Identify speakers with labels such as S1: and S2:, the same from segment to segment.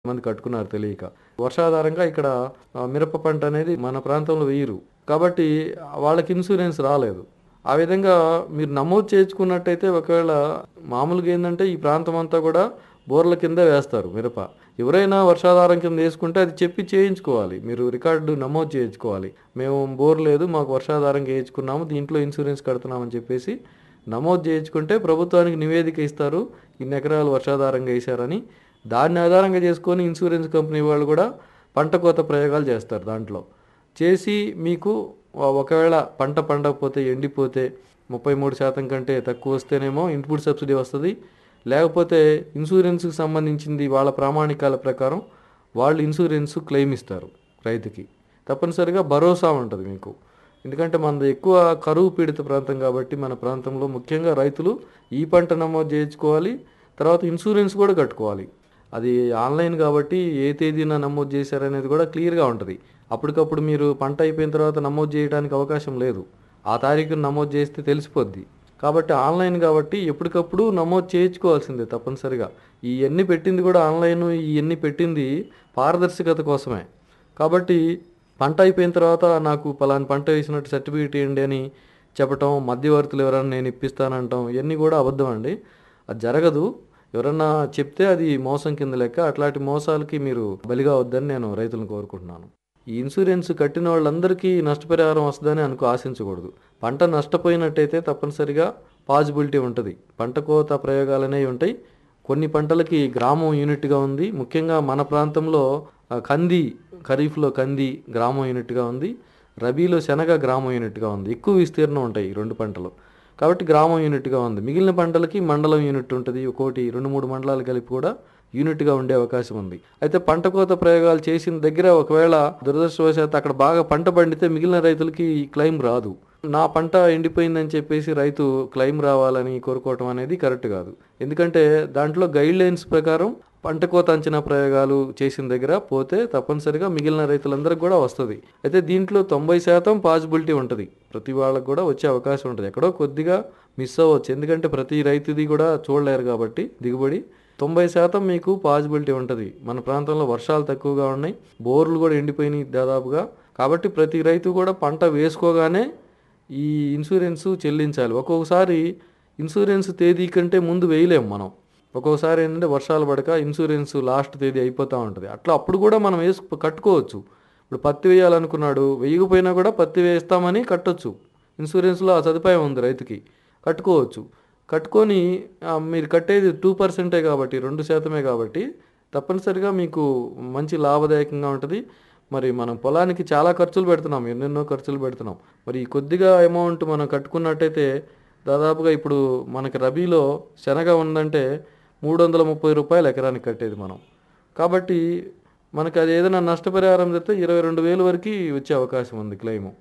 S1: మంది కట్టుకున్నారు తెలియక వర్షాధారంగా ఇక్కడ ఆ, మిరప పంట అనేది మన ప్రాంతంలో వేయరు కాబట్టి వాళ్ళకి ఇన్సూరెన్స్ రాలేదు ఆ విధంగా మీరు నమోదు చేయించుకున్నట్టయితే ఒకవేళ మామూలుగా ఏంటంటే ఈ ప్రాంతం అంతా కూడా బోర్ల కింద వేస్తారు మిరప ఎవరైనా వర్షాధారం కింద వేసుకుంటే అది చెప్పి చేయించుకోవాలి మీరు రికార్డు నమోదు చేయించుకోవాలి మేము బోర్ లేదు మాకు వర్షాధారం వేయించుకున్నాము దీంట్లో ఇన్సూరెన్స్ కడుతున్నామని చెప్పేసి నమోదు చేయించుకుంటే ప్రభుత్వానికి నివేదిక ఇస్తారు ఇన్ని ఎకరాలు వర్షాధారంగా వేశారని దాన్ని ఆధారంగా చేసుకొని ఇన్సూరెన్స్ కంపెనీ వాళ్ళు కూడా పంట కోత ప్రయోగాలు చేస్తారు దాంట్లో చేసి మీకు ఒ- ఒకవేళ పంట పండకపోతే ఎండిపోతే ముప్పై మూడు శాతం కంటే తక్కువ వస్తేనేమో ఇన్పుట్ సబ్సిడీ వస్తుంది లేకపోతే ఇన్సూరెన్స్కి సంబంధించింది వాళ్ళ ప్రామాణికాల ప్రకారం వాళ్ళు ఇన్సూరెన్స్ క్లెయిమ్ ఇస్తారు రైతుకి తప్పనిసరిగా భరోసా ఉంటుంది మీకు ఎందుకంటే మనది ఎక్కువ కరువు పీడిత ప్రాంతం కాబట్టి మన ప్రాంతంలో ముఖ్యంగా రైతులు ఈ పంట నమోదు చేయించుకోవాలి తర్వాత ఇన్సూరెన్స్ కూడా కట్టుకోవాలి అది ఆన్లైన్ కాబట్టి ఏ తేదీన నమోదు చేశారనేది కూడా క్లియర్గా ఉంటుంది అప్పటికప్పుడు మీరు పంట అయిపోయిన తర్వాత నమోదు చేయడానికి అవకాశం లేదు ఆ తారీఖున నమోదు చేస్తే తెలిసిపోద్ది కాబట్టి ఆన్లైన్ కాబట్టి ఎప్పటికప్పుడు నమోదు చేయించుకోవాల్సిందే తప్పనిసరిగా ఇవన్నీ పెట్టింది కూడా ఆన్లైన్ ఇవన్నీ పెట్టింది పారదర్శకత కోసమే కాబట్టి పంట అయిపోయిన తర్వాత నాకు పలాని పంట వేసినట్టు సర్టిఫికేట్ ఇవ్వండి అని చెప్పటం మధ్యవర్తులు ఎవరైనా నేను ఇప్పిస్తానంటాం ఇవన్నీ కూడా అబద్ధం అండి అది జరగదు ఎవరన్నా చెప్తే అది మోసం కింద లెక్క అట్లాంటి మోసాలకి మీరు బలిగా వద్దని నేను రైతులను కోరుకుంటున్నాను ఈ ఇన్సూరెన్స్ కట్టిన వాళ్ళందరికీ నష్టపరిహారం వస్తుందని అనుకో ఆశించకూడదు పంట నష్టపోయినట్టయితే తప్పనిసరిగా పాజిబిలిటీ ఉంటుంది పంట కోత ప్రయోగాలు అనేవి ఉంటాయి కొన్ని పంటలకి గ్రామం యూనిట్గా ఉంది ముఖ్యంగా మన ప్రాంతంలో ఆ, కంది ఖరీఫ్లో కంది గ్రామం యూనిట్గా ఉంది రబీలో శనగ గ్రామం యూనిట్గా ఉంది ఎక్కువ విస్తీర్ణం ఉంటాయి ఈ రెండు పంటలు కాబట్టి గ్రామం యూనిట్గా ఉంది మిగిలిన పంటలకి మండలం యూనిట్ ఉంటుంది ఒక్కోటి రెండు మూడు మండలాలు కలిపి కూడా యూనిట్గా ఉండే అవకాశం ఉంది అయితే పంట కోత ప్రయోగాలు చేసిన దగ్గర ఒకవేళ దురదృష్టవశాత్తు అక్కడ బాగా పంట పండితే మిగిలిన రైతులకి ఈ క్లెయిమ్ రాదు నా పంట ఎండిపోయిందని చెప్పేసి రైతు క్లెయిమ్ రావాలని కోరుకోవటం అనేది కరెక్ట్ కాదు ఎందుకంటే దాంట్లో గైడ్ లైన్స్ ప్రకారం పంట కోత అంచనా ప్రయోగాలు చేసిన దగ్గర పోతే తప్పనిసరిగా మిగిలిన రైతులందరికీ కూడా వస్తుంది అయితే దీంట్లో తొంభై శాతం పాసిబిలిటీ ఉంటుంది ప్రతి వాళ్ళకి కూడా వచ్చే అవకాశం ఉంటుంది ఎక్కడో కొద్దిగా మిస్ అవ్వచ్చు ఎందుకంటే ప్రతి రైతుది కూడా చూడలేరు కాబట్టి దిగుబడి తొంభై శాతం మీకు పాసిబిలిటీ ఉంటుంది మన ప్రాంతంలో వర్షాలు తక్కువగా ఉన్నాయి బోర్లు కూడా ఎండిపోయినాయి దాదాపుగా కాబట్టి ప్రతి రైతు కూడా పంట వేసుకోగానే ఈ ఇన్సూరెన్స్ చెల్లించాలి ఒక్కొక్కసారి ఇన్సూరెన్స్ తేదీ కంటే ముందు వేయలేము మనం ఒక్కొక్కసారి ఏంటంటే వర్షాలు పడక ఇన్సూరెన్స్ లాస్ట్ తేదీ అయిపోతూ ఉంటుంది అట్లా అప్పుడు కూడా మనం వేసు కట్టుకోవచ్చు ఇప్పుడు పత్తి వేయాలనుకున్నాడు వేయకపోయినా కూడా పత్తి వేస్తామని కట్టొచ్చు ఇన్సూరెన్స్లో ఆ సదుపాయం ఉంది రైతుకి కట్టుకోవచ్చు కట్టుకొని ఆ, మీరు కట్టేది టూ పర్సెంటే కాబట్టి రెండు శాతమే కాబట్టి తప్పనిసరిగా మీకు మంచి లాభదాయకంగా ఉంటుంది మరి మనం పొలానికి చాలా ఖర్చులు పెడుతున్నాం ఎన్నెన్నో ఖర్చులు పెడుతున్నాం మరి ఈ కొద్దిగా అమౌంట్ మనం కట్టుకున్నట్టయితే దాదాపుగా ఇప్పుడు మనకి రబీలో శనగ ఉందంటే మూడు వందల ముప్పై రూపాయలు ఎకరానికి కట్టేది మనం కాబట్టి మనకి అది ఏదైనా నష్టపరిహారం చెప్తే ఇరవై రెండు వేలు వరకు వచ్చే అవకాశం ఉంది క్లెయిము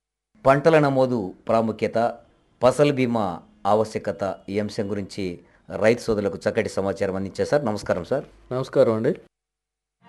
S2: పంటల నమోదు ప్రాముఖ్యత ఫసల్ బీమా ఆవశ్యకత ఈ అంశం గురించి రైతు సోదరులకు చక్కటి సమాచారం అందించారు సార్ నమస్కారం సార్
S1: నమస్కారం అండి